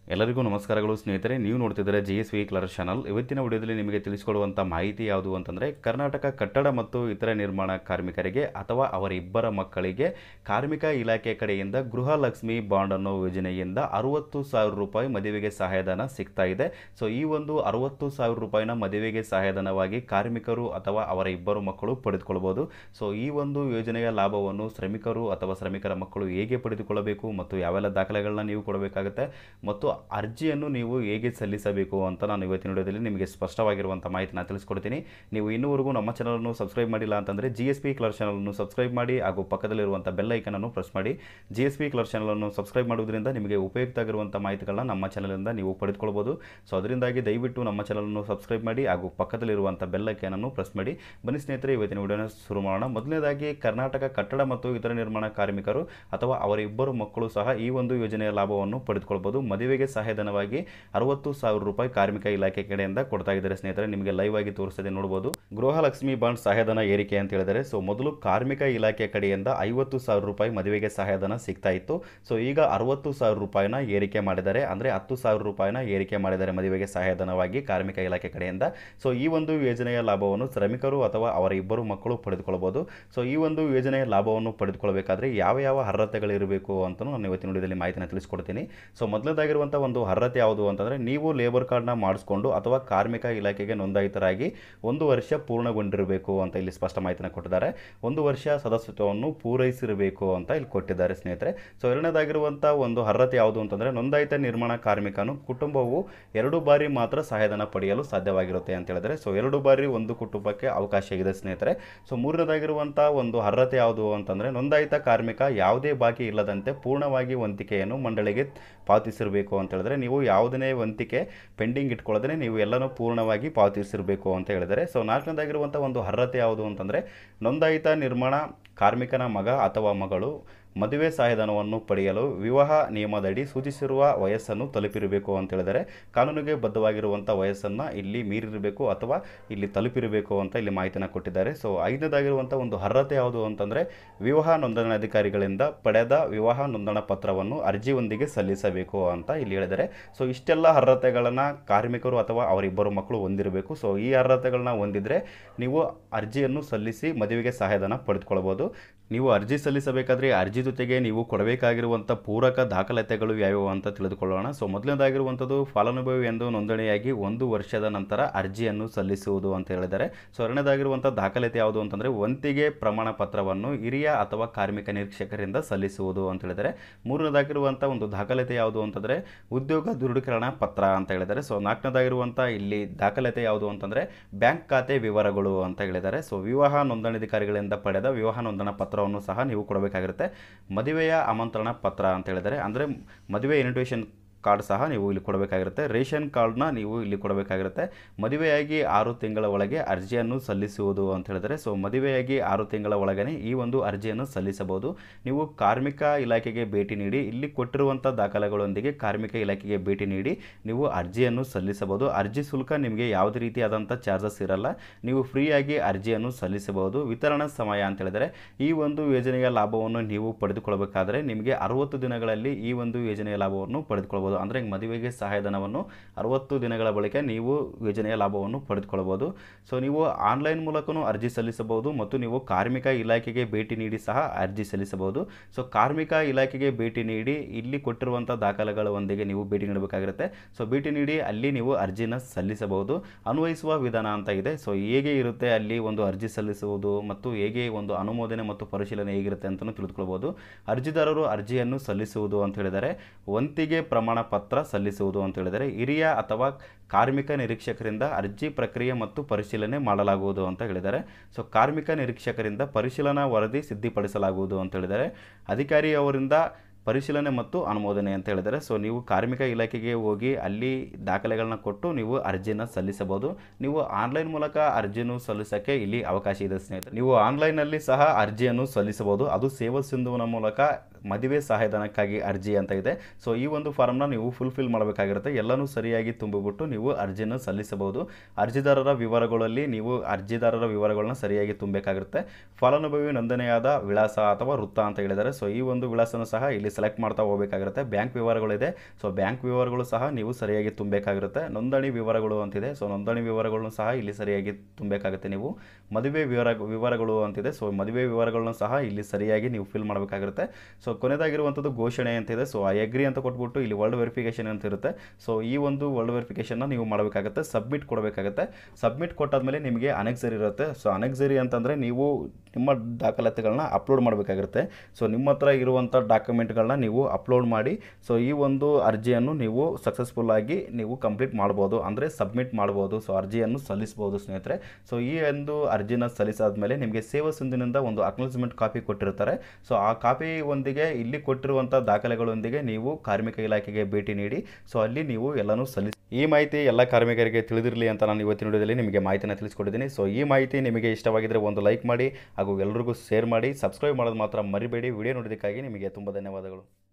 ಎಲ್ಲರಿಗೂ ನಮಸ್ಕಾರಗಳು ಸ್ನೇಹಿತರೆ ನೀವು ನೋಡ್ತಿದ್ದಾರೆ G S V clerk channel ಇವತ್ತಿನ ವಿಡಿಯೋದಲ್ಲಿ ನಿಮಗೆ ತಿಳಿಸಿಕೊಡುವಂಥ ಮಾಹಿತಿ ಯಾವುದು ಅಂತಂದರೆ ಕರ್ನಾಟಕ ಕಟ್ಟಡ ಮತ್ತು ಇತರ ನಿರ್ಮಾಣ ಕಾರ್ಮಿಕರಿಗೆ ಅಥವಾ ಅವರ ಇಬ್ಬರ ಮಕ್ಕಳಿಗೆ ಕಾರ್ಮಿಕ ಇಲಾಖೆ ಕಡೆಯಿಂದ ಗೃಹ ಲಕ್ಷ್ಮಿ ಬಾಂಡ್ ಅನ್ನೋ ಯೋಜನೆಯಿಂದ ಅರುವತ್ತು ಸಾವಿರ ರೂಪಾಯಿ ಮದುವೆಗೆ ಸಹಾಯಧನ ಸಿಗ್ತಾ ಇದೆ ಸೊ ಈ ಒಂದು ಅರುವತ್ತು ಸಾವಿರ ರೂಪಾಯಿನ ಮದುವೆಗೆ ಸಹಾಯಧನವಾಗಿ ಕಾರ್ಮಿಕರು ಅಥವಾ ಅವರ ಇಬ್ಬರು ಮಕ್ಕಳು ಪಡೆದುಕೊಳ್ಳಬಹುದು ಸೊ ಈ ಒಂದು ಯೋಜನೆಯ ಲಾಭವನ್ನು ಶ್ರಮಿಕರು ಅಥವಾ ಶ್ರಮಿಕರ ಮಕ್ಕಳು ಹೇಗೆ ಪಡೆದುಕೊಳ್ಳಬೇಕು ಮತ್ತು ಯಾವೆಲ್ಲ ದಾಖಲೆಗಳನ್ನ ನೀವು ಕೊಡಬೇಕಾಗುತ್ತೆ ಮತ್ತು ಅರ್ಜಿಯನ್ನು ನೀವು ಹೇಗೆ ಸಲ್ಲಿಸಬೇಕು ಅಂತ ನಾನು ಇವತ್ತಿನ ವಿಡಿಯೋದಲ್ಲಿ ನಿಮಗೆ ಸ್ಪಷ್ಟವಾಗಿರುವಂಥ ಮಾಹಿತಿನ ತಿಳಿಸ್ಕೊಡ್ತೀನಿ ನೀವು ಇನ್ನೂವರೆಗೂ ನಮ್ಮ ಚಾನಲನ್ನು ಸಬ್ಸ್ಕ್ರೈಬ್ ಮಾಡಿಲ್ಲ ಅಂತಂದರೆ ಜಿ ಎಸ್ ಪಿ ಕ್ಲರ್ ಚಾನಲನ್ನು ಸಬ್ಸ್ಕ್ರೈಬ್ ಮಾಡಿ ಹಾಗೂ ಪಕ್ಕದಲ್ಲಿರುವಂಥ ಬೆಲ್ ಐಕನನ್ನು ಪ್ರೆಸ್ ಮಾಡಿ ಜಿ ಎಸ್ ಪಿ ಕ್ಲರ್ ಚಾನಲನ್ನು ಸಬ್ಸ್ಕ್ರೈಬ್ ಮಾಡುವುದರಿಂದ ನಿಮಗೆ ಉಪಯುಕ್ತ ಆಗಿರುವಂಥ ಮಾಹಿತಿಗಳನ್ನ ನಮ್ಮ ಚಾನಲಿಂದ ನೀವು ಪಡೆದುಕೊಳ್ಬೋದು ಸೊ ಅದರಿಂದಾಗಿ ದಯವಿಟ್ಟು ನಮ್ಮ ಚಾನಲನ್ನು ಸಬ್ಸ್ಕ್ರೈಬ್ ಮಾಡಿ ಹಾಗೂ ಪಕ್ಕದಲ್ಲಿರುವಂಥ ಬೆಲ್ ಐಕನನ್ನು ಪ್ರೆಸ್ ಮಾಡಿ ಬನ್ನಿ ಸ್ನೇಹಿತರೆ ಇವತ್ತಿನ ವಿಡಿಯೋನ ಶುರು ಮಾಡೋಣ ಮೊದಲನೇದಾಗಿ ಕರ್ನಾಟಕ ಕಟ್ಟಡ ಮತ್ತು ಇತರ ನಿರ್ಮಾಣ ಕಾರ್ಮಿಕರು ಅಥವಾ ಅವರ ಇಬ್ಬರು ಮಕ್ಕಳು ಸಹ ಈ ಒಂದು ಯೋಜನೆಯ ಲಾಭವನ್ನು ಪಡೆದುಕೊಳ್ಬೋದು ಮದುವೆಗೆ ಸಹಾಯಧನವಾಗಿ ಅರವತ್ತು ಸಾವಿರ ರೂಪಾಯಿ ಕಾರ್ಮಿಕ ಇಲಾಖೆ ಕಡೆಯಿಂದ ಕೊಡ್ತಾ ಇದ್ದಾರೆ ಸ್ನೇಹಿತರೆ ನಿಮಗೆ ಲೈವ್ ಆಗಿ ತೋರಿಸ್ತದೆ ನೋಡಬಹುದು ಗೃಹ ಲಕ್ಷ್ಮಿ ಬಾಂಡ್ ಸಹಾಯಧನ ಏರಿಕೆ ಅಂತ ಹೇಳಿದರೆ ಸೊ ಮೊದಲು ಕಾರ್ಮಿಕ ಇಲಾಖೆ ಕಡೆಯಿಂದ ಐವತ್ತು ಸಾವಿರ ರೂಪಾಯಿ ಮದುವೆಗೆ ಸಹಾಯಧನ ಸಿಗ್ತಾ ಇತ್ತು ಸೊ ಈಗ ಅರವತ್ತು ಸಾವಿರ ರೂಪಾಯಿನ ಏರಿಕೆ ಮಾಡಿದ್ದಾರೆ ಅಂದರೆ ಹತ್ತು ಸಾವಿರ ರೂಪಾಯಿನ ಏರಿಕೆ ಮಾಡಿದ್ದಾರೆ ಮದುವೆಗೆ ಸಹಾಯಧನವಾಗಿ ಕಾರ್ಮಿಕ ಇಲಾಖೆ ಕಡೆಯಿಂದ ಸೊ ಈ ಒಂದು ಯೋಜನೆಯ ಲಾಭವನ್ನು ಶ್ರಮಿಕರು ಅಥವಾ ಅವರ ಇಬ್ಬರು ಮಕ್ಕಳು ಪಡೆದುಕೊಳ್ಳಬಹುದು ಸೊ ಈ ಒಂದು ಯೋಜನೆಯ ಲಾಭವನ್ನು ಪಡೆದುಕೊಳ್ಳಬೇಕಾದ್ರೆ ಯಾವ ಯಾವ ಅರ್ಹತೆಗಳಿರಬೇಕು ಅಂತ ನಾನು ಇವತ್ತಿನ ವಿಡಿಯೋದಲ್ಲಿ ಮಾಹಿತಿನ ತಿಳಿಸ್ಕೊಡ್ತೀನಿ ಸೊ ಮೊದಲನೇದಾಗಿರುವಂಥ ಒಂದು ಅರ್ಹತೆ ಯಾವುದು ಅಂತಂದರೆ ನೀವು ಲೇಬರ್ ಕಾರ್ಡ್ನ ಮಾಡಿಸ್ಕೊಂಡು ಅಥವಾ ಕಾರ್ಮಿಕ ಇಲಾಖೆಗೆ ನೋಂದಾಯಿತರಾಗಿ ಒಂದು ವರ್ಷ ಪೂರ್ಣಗೊಂಡಿರಬೇಕು ಅಂತ ಇಲ್ಲಿ ಸ್ಪಷ್ಟ ಮಾಹಿತಿನ ಕೊಟ್ಟಿದ್ದಾರೆ ಒಂದು ವರ್ಷ ಸದಸ್ಯತ್ವವನ್ನು ಪೂರೈಸಿರಬೇಕು ಅಂತ ಇಲ್ಲಿ ಕೊಟ್ಟಿದ್ದಾರೆ ಸ್ನೇಹಿತರೆ ಸೊ ಎರಡನೇದಾಗಿರುವಂಥ ಒಂದು ಅರ್ಹತೆ ಯಾವುದು ಅಂತಂದರೆ ನೋಂದಾಯಿತ ನಿರ್ಮಾಣ ಕಾರ್ಮಿಕನು ಕುಟುಂಬವು ಎರಡು ಬಾರಿ ಮಾತ್ರ ಸಹಾಯಧನ ಪಡೆಯಲು ಸಾಧ್ಯವಾಗಿರುತ್ತೆ ಅಂತ ಹೇಳಿದರೆ ಸೊ ಎರಡು ಬಾರಿ ಒಂದು ಕುಟುಂಬಕ್ಕೆ ಅವಕಾಶ ಇದೆ ಸ್ನೇಹಿತರೆ ಸೊ ಮೂರನೇದಾಗಿರುವಂಥ ಒಂದು ಅರ್ಹತೆ ಯಾವುದು ಅಂತಂದರೆ ನೋಂದಾಯಿತ ಕಾರ್ಮಿಕ ಯಾವುದೇ ಬಾಕಿ ಇಲ್ಲದಂತೆ ಪೂರ್ಣವಾಗಿ ವಂತಿಕೆಯನ್ನು ಮಂಡಳಿಗೆ ಪಾವತಿಸಿರಬೇಕು ಅಂತ ಹೇಳಿದ್ರೆ ನೀವು ಯಾವುದನ್ನೇ ವಂತಿಕೆ ಪೆಂಡಿಂಗ್ ಇಟ್ಕೊಳ್ಳೋದೇ ನೀವು ಎಲ್ಲನೂ ಪೂರ್ಣವಾಗಿ ಪಾವತಿಸಿರಬೇಕು ಅಂತ ಹೇಳಿದರೆ ಸೊ ನಾಲ್ಕನೇದಾಗಿರುವಂಥ ಒಂದು ಅರ್ಹತೆ ಯಾವುದು ಅಂತಂದರೆ ನೋಂದಾಯಿತ ನಿರ್ಮಾಣ ಕಾರ್ಮಿಕನ ಮಗ ಅಥವಾ ಮಗಳು ಮದುವೆ ಸಹಾಯಧನವನ್ನು ಪಡೆಯಲು ವಿವಾಹ ನಿಯಮದಡಿ ಸೂಚಿಸಿರುವ ವಯಸ್ಸನ್ನು ತಲುಪಿರಬೇಕು ಅಂತ ಹೇಳಿದರೆ ಕಾನೂನಿಗೆ ಬದ್ಧವಾಗಿರುವಂಥ ವಯಸ್ಸನ್ನು ಇಲ್ಲಿ ಮೀರಿರಬೇಕು ಅಥವಾ ಇಲ್ಲಿ ತಲುಪಿರಬೇಕು ಅಂತ ಇಲ್ಲಿ ಮಾಹಿತಿನ ಕೊಟ್ಟಿದ್ದಾರೆ ಸೊ ಐದನೇದಾಗಿರುವಂಥ ಒಂದು ಅರ್ಹತೆ ಯಾವುದು ಅಂತಂದರೆ ವಿವಾಹ ನೋಂದಣಾಧಿಕಾರಿಗಳಿಂದ ಪಡೆದ ವಿವಾಹ ನೋಂದಣಾ ಪತ್ರವನ್ನು ಅರ್ಜಿಯೊಂದಿಗೆ ಸಲ್ಲಿಸಬೇಕು ಅಂತ ಇಲ್ಲಿ ಹೇಳಿದ್ದಾರೆ ಸೊ ಇಷ್ಟೆಲ್ಲ ಅರ್ಹತೆಗಳನ್ನು ಕಾರ್ಮಿಕರು ಅಥವಾ ಅವರಿಬ್ಬರು ಮಕ್ಕಳು ಹೊಂದಿರಬೇಕು ಸೊ ಈ ಅರ್ಹತೆಗಳನ್ನ ಹೊಂದಿದರೆ ನೀವು ಅರ್ಜಿಯನ್ನು ಸಲ್ಲಿಸಿ ಮದುವೆಗೆ ಸಹಾಯಧನ ಪಡೆದುಕೊಳ್ಬೋದು ನೀವು ಅರ್ಜಿ ಸಲ್ಲಿಸಬೇಕಾದ್ರೆ ಅರ್ಜಿ ಜೊತೆಗೆ ನೀವು ಕೊಡಬೇಕಾಗಿರುವಂಥ ಪೂರಕ ದಾಖಲಾತಿಗಳು ಯಾವ್ಯಾವು ಅಂತ ತಿಳಿದುಕೊಳ್ಳೋಣ ಸೊ ಮೊದಲನೇದಾಗಿರುವಂಥದ್ದು ಫಲಾನುಭವಿ ಎಂದು ನೋಂದಣಿಯಾಗಿ ಒಂದು ವರ್ಷದ ನಂತರ ಅರ್ಜಿಯನ್ನು ಸಲ್ಲಿಸುವುದು ಅಂತ ಹೇಳಿದ್ದಾರೆ ಸೊ ಎರಡನೇದಾಗಿರುವಂಥ ದಾಖಲಾತಿ ಯಾವುದು ಅಂತಂದರೆ ವಂತಿಗೆ ಪ್ರಮಾಣ ಪತ್ರವನ್ನು ಹಿರಿಯ ಅಥವಾ ಕಾರ್ಮಿಕ ನಿರೀಕ್ಷಕರಿಂದ ಸಲ್ಲಿಸುವುದು ಅಂತ ಹೇಳಿದರೆ ಮೂರನೇದಾಗಿರುವಂಥ ಒಂದು ದಾಖಲಾತಿ ಯಾವುದು ಅಂತಂದರೆ ಉದ್ಯೋಗ ದೃಢೀಕರಣ ಪತ್ರ ಅಂತ ಹೇಳಿದ್ದಾರೆ ಸೊ ನಾಲ್ಕನೇದಾಗಿರುವಂಥ ಇಲ್ಲಿ ದಾಖಲಾತಿ ಯಾವುದು ಅಂತಂದರೆ ಬ್ಯಾಂಕ್ ಖಾತೆ ವಿವರಗಳು ಅಂತ ಹೇಳಿದ್ದಾರೆ ಸೊ ವಿವಾಹ ನೋಂದಣಾಧಿಕಾರಿಗಳಿಂದ ಪಡೆದ ವಿವಾಹ ನೋಂದಣಾ ಪತ್ರವನ್ನು ಸಹ ನೀವು ಕೊಡಬೇಕಾಗಿರುತ್ತೆ ಮದುವೆಯ ಆಮಂತ್ರಣ ಪತ್ರ ಅಂತ ಹೇಳಿದರೆ ಅಂದರೆ ಮದುವೆ ಇನ್ವಿಟೇಷನ್ ಕಾರ್ಡ್ ಸಹ ನೀವು ಇಲ್ಲಿ ಕೊಡಬೇಕಾಗಿರುತ್ತೆ ರೇಷನ್ ಕಾರ್ಡ್ನ ನೀವು ಇಲ್ಲಿ ಕೊಡಬೇಕಾಗಿರುತ್ತೆ ಮದುವೆಯಾಗಿ ಆರು ತಿಂಗಳ ಒಳಗೆ ಅರ್ಜಿಯನ್ನು ಸಲ್ಲಿಸುವುದು ಅಂತ ಹೇಳಿದರೆ ಸೊ ಮದುವೆಯಾಗಿ ಆರು ತಿಂಗಳ ಒಳಗನೆ ಈ ಒಂದು ಅರ್ಜಿಯನ್ನು ಸಲ್ಲಿಸಬಹುದು ನೀವು ಕಾರ್ಮಿಕ ಇಲಾಖೆಗೆ ಭೇಟಿ ನೀಡಿ ಇಲ್ಲಿ ಕೊಟ್ಟಿರುವಂಥ ದಾಖಲೆಗಳೊಂದಿಗೆ ಕಾರ್ಮಿಕ ಇಲಾಖೆಗೆ ಭೇಟಿ ನೀಡಿ ನೀವು ಅರ್ಜಿಯನ್ನು ಸಲ್ಲಿಸಬಹುದು ಅರ್ಜಿ ಶುಲ್ಕ ನಿಮಗೆ ಯಾವುದೇ ರೀತಿಯಾದಂಥ ಚಾರ್ಜಸ್ ಇರಲ್ಲ ನೀವು ಫ್ರೀಯಾಗಿ ಅರ್ಜಿಯನ್ನು ಸಲ್ಲಿಸಬಹುದು ವಿತರಣಾ ಸಮಯ ಅಂತ ಹೇಳಿದರೆ ಈ ಒಂದು ಯೋಜನೆಯ ಲಾಭವನ್ನು ನೀವು ಪಡೆದುಕೊಳ್ಳಬೇಕಾದ್ರೆ ನಿಮಗೆ ಅರವತ್ತು ದಿನಗಳಲ್ಲಿ ಈ ಒಂದು ಯೋಜನೆಯ ಲಾಭವನ್ನು ಪಡೆದುಕೊಳ್ಳಬಹುದು ಅಂದರೆ ಮದುವೆಗೆ ಸಹಾಯಧನವನ್ನು ಅರವತ್ತು ದಿನಗಳ ಬಳಿಕ ನೀವು ಯೋಜನೆಯ ಲಾಭವನ್ನು ಪಡೆದುಕೊಳ್ಳಬಹುದು ಸೊ ನೀವು ಆನ್ಲೈನ್ ಮೂಲಕನೂ ಅರ್ಜಿ ಸಲ್ಲಿಸಬಹುದು ಮತ್ತು ನೀವು ಕಾರ್ಮಿಕ ಇಲಾಖೆಗೆ ಭೇಟಿ ನೀಡಿ ಸಹ ಅರ್ಜಿ ಸಲ್ಲಿಸಬಹುದು ಸೊ ಕಾರ್ಮಿಕ ಇಲಾಖೆಗೆ ಭೇಟಿ ನೀಡಿ ಇಲ್ಲಿ ಕೊಟ್ಟಿರುವಂಥ ದಾಖಲೆಗಳ ಒಂದಿಗೆ ನೀವು ಭೇಟಿ ನೀಡಬೇಕಾಗಿರುತ್ತೆ ಸೊ ಭೇಟಿ ನೀಡಿ ಅಲ್ಲಿ ನೀವು ಅರ್ಜಿನ ಸಲ್ಲಿಸಬಹುದು ಅನ್ವಯಿಸುವ ವಿಧಾನ ಅಂತ ಇದೆ ಸೊ ಹೇಗೆ ಇರುತ್ತೆ ಅಲ್ಲಿ ಒಂದು ಅರ್ಜಿ ಸಲ್ಲಿಸುವುದು ಮತ್ತು ಹೇಗೆ ಒಂದು ಅನುಮೋದನೆ ಮತ್ತು ಪರಿಶೀಲನೆ ಹೇಗಿರುತ್ತೆ ಅಂತಲೂ ತಿಳಿದುಕೊಳ್ಬೋದು ಅರ್ಜಿದಾರರು ಅರ್ಜಿಯನ್ನು ಸಲ್ಲಿಸುವುದು ಅಂತ ಹೇಳಿದರೆ ವಂತಿಗೆ ಪ್ರಮಾಣ ಪತ್ರ ಸಲ್ಲಿಸುವುದು ಅಂತ ಹೇಳಿದರೆ ಹಿರಿಯ ಅಥವಾ ಕಾರ್ಮಿಕ ನಿರೀಕ್ಷಕರಿಂದ ಅರ್ಜಿ ಪ್ರಕ್ರಿಯೆ ಮತ್ತು ಪರಿಶೀಲನೆ ಮಾಡಲಾಗುವುದು ಅಂತ ಹೇಳಿದ್ದಾರೆ ಸೊ ಕಾರ್ಮಿಕ ನಿರೀಕ್ಷಕರಿಂದ ಪರಿಶೀಲನಾ ವರದಿ ಸಿದ್ಧಪಡಿಸಲಾಗುವುದು ಅಂತ ಹೇಳಿದ್ದಾರೆ ಅಧಿಕಾರಿ ಅವರಿಂದ ಪರಿಶೀಲನೆ ಮತ್ತು ಅನುಮೋದನೆ ಅಂತ ಹೇಳಿದ್ದಾರೆ ಸೊ ನೀವು ಕಾರ್ಮಿಕ ಇಲಾಖೆಗೆ ಹೋಗಿ ಅಲ್ಲಿ ದಾಖಲೆಗಳನ್ನ ಕೊಟ್ಟು ನೀವು ಅರ್ಜಿನ ಸಲ್ಲಿಸಬಹುದು ನೀವು ಆನ್ಲೈನ್ ಮೂಲಕ ಅರ್ಜಿಯನ್ನು ಸಲ್ಲಿಸೋಕ್ಕೆ ಇಲ್ಲಿ ಅವಕಾಶ ಇದೆ ಸ್ನೇಹಿತರೆ ನೀವು ಆನ್ಲೈನಲ್ಲಿ ಸಹ ಅರ್ಜಿಯನ್ನು ಸಲ್ಲಿಸಬಹುದು ಅದು ಸೇವಾ ಸಿಂಧುವಿನ ಮೂಲಕ ಮದುವೆ ಸಹಾಯಧನಕ್ಕಾಗಿ ಅರ್ಜಿ ಅಂತ ಇದೆ ಸೊ ಈ ಒಂದು ಫಾರ್ಮ್ನ ನೀವು ಫುಲ್ಫಿಲ್ ಮಾಡಬೇಕಾಗಿರುತ್ತೆ ಎಲ್ಲನೂ ಸರಿಯಾಗಿ ತುಂಬಿಬಿಟ್ಟು ನೀವು ಅರ್ಜಿಯನ್ನು ಸಲ್ಲಿಸಬಹುದು ಅರ್ಜಿದಾರರ ವಿವರಗಳಲ್ಲಿ ನೀವು ಅರ್ಜಿದಾರರ ವಿವರಗಳನ್ನ ಸರಿಯಾಗಿ ತುಂಬಬೇಕಾಗಿರುತ್ತೆ ಫಲಾನುಭವಿ ನೋಂದಣಿಯಾದ ವಿಳಾಸ ಅಥವಾ ವೃತ್ತ ಅಂತ ಹೇಳಿದ್ದಾರೆ ಸೊ ಈ ಒಂದು ವಿಳಾಸನ ಸಹ ಇಲ್ಲಿ ಸೆಲೆಕ್ಟ್ ಮಾಡ್ತಾ ಹೋಗಬೇಕಾಗಿರುತ್ತೆ ಬ್ಯಾಂಕ್ ವಿವರಗಳಿದೆ ಸೊ ಬ್ಯಾಂಕ್ ವಿವರಗಳು ಸಹ ನೀವು ಸರಿಯಾಗಿ ತುಂಬಬೇಕಾಗಿರುತ್ತೆ ನೋಂದಣಿ ವಿವರಗಳು ಅಂತಿದೆ ಸೊ ನೋಂದಣಿ ವಿವರಗಳನ್ನು ಸಹ ಇಲ್ಲಿ ಸರಿಯಾಗಿ ತುಂಬಬೇಕಾಗುತ್ತೆ ನೀವು ಮದುವೆ ವಿವರ ವಿವರಗಳು ಅಂತಿದೆ ಸೊ ಮದುವೆ ವಿವರಗಳನ್ನು ಸಹ ಇಲ್ಲಿ ಸರಿಯಾಗಿ ನೀವು ಫಿಲ್ ಮಾಡಬೇಕಾಗಿರುತ್ತೆ ಸೊ ಕೊನೆಯದಾಗಿರುವಂಥದ್ದು ಘೋಷಣೆ ಅಂತಿದೆ ಸೊ ಐ ಅಗ್ರಿ ಅಂತ ಕೊಟ್ಬಿಟ್ಟು ಇಲ್ಲಿ ವರ್ಲ್ಡ್ ವೆರಿಫಿಕೇಷನ್ ಅಂತ ಇರುತ್ತೆ ಸೊ ಈ ಒಂದು ವರ್ಲ್ಡ್ ವೆರಿಫಿಕೇಷನ್ನ ನೀವು ಮಾಡಬೇಕಾಗುತ್ತೆ ಸಬ್ಮಿಟ್ ಕೊಡಬೇಕಾಗುತ್ತೆ ಸಬ್ಮಿಟ್ ಕೊಟ್ಟಾದ್ಮೇಲೆ ನಿಮಗೆ ಅನೆಕ್ಸರಿ ಇರುತ್ತೆ ಸೊ ಅನೆಕ್ಸರಿ ಅಂತಂದರೆ ನೀವು ನಿಮ್ಮ ದಾಖಲಾತಿಗಳನ್ನ ಅಪ್ಲೋಡ್ ಮಾಡಬೇಕಾಗಿರುತ್ತೆ ಸೊ ನಿಮ್ಮ ಹತ್ರ ಇರುವಂಥ ಡಾಕ್ಯುಮೆಂಟ್ಗಳನ್ನ ನೀವು ಅಪ್ಲೋಡ್ ಮಾಡಿ ಸೊ ಈ ಒಂದು ಅರ್ಜಿಯನ್ನು ನೀವು ಸಕ್ಸಸ್ಫುಲ್ ಆಗಿ ನೀವು ಕಂಪ್ಲೀಟ್ ಮಾಡ್ಬೋದು ಅಂದರೆ ಸಬ್ಮಿಟ್ ಮಾಡ್ಬೋದು ಸೊ ಅರ್ಜಿಯನ್ನು ಸಲ್ಲಿಸ್ಬೋದು ಸ್ನೇಹಿತರೆ ಸೊ ಈ ಒಂದು ಅರ್ಜಿನ ಸಲ್ಲಿಸಾದ್ಮೇಲೆ ನಿಮಗೆ ಸೇವಾ ಸಿಂಧಿನಿಂದ ಒಂದು ಅಕ್ನಾಲಜ್ಮೆಂಟ್ ಕಾಪಿ ಕೊಟ್ಟಿರ್ತಾರೆ ಸೊ ಆ ಕಾಪಿ ಒಂದಿಗೆ ಇಲ್ಲಿ ಕೊಟ್ಟಿರುವಂಥ ದಾಖಲೆಗಳೊಂದಿಗೆ ನೀವು ಕಾರ್ಮಿಕ ಇಲಾಖೆಗೆ ಭೇಟಿ ನೀಡಿ ಸೊ ಅಲ್ಲಿ ನೀವು ಎಲ್ಲನೂ ಸಲ್ಲಿಸಿ ಈ ಮಾಹಿತಿ ಎಲ್ಲ ಕಾರ್ಮಿಕರಿಗೆ ತಿಳಿದಿರಲಿ ಅಂತ ನಾನು ಇವತ್ತಿನ ವಿಡಿಯೋದಲ್ಲಿ ನಿಮಗೆ ಮಾಹಿತಿನ ತಿಳಿಸ್ಕೊಟ್ಟಿದ್ದೀನಿ ಸೊ ಈ ಮಾಹಿತಿ ನಿಮಗೆ ಇಷ್ಟವಾಗಿದ್ದರೆ ಒಂದು ಲೈಕ್ ಮಾಡಿ ಹಾಗೂ ಎಲ್ರಿಗೂ ಶೇರ್ ಮಾಡಿ ಸಬ್ಸ್ಕ್ರೈಬ್ ಮಾಡೋದು ಮಾತ್ರ ಮರಿಬೇಡಿ ವಿಡಿಯೋ ನೋಡೋದಕ್ಕಾಗಿ ನಿಮಗೆ ತುಂಬ ಧನ್ಯವಾದಗಳು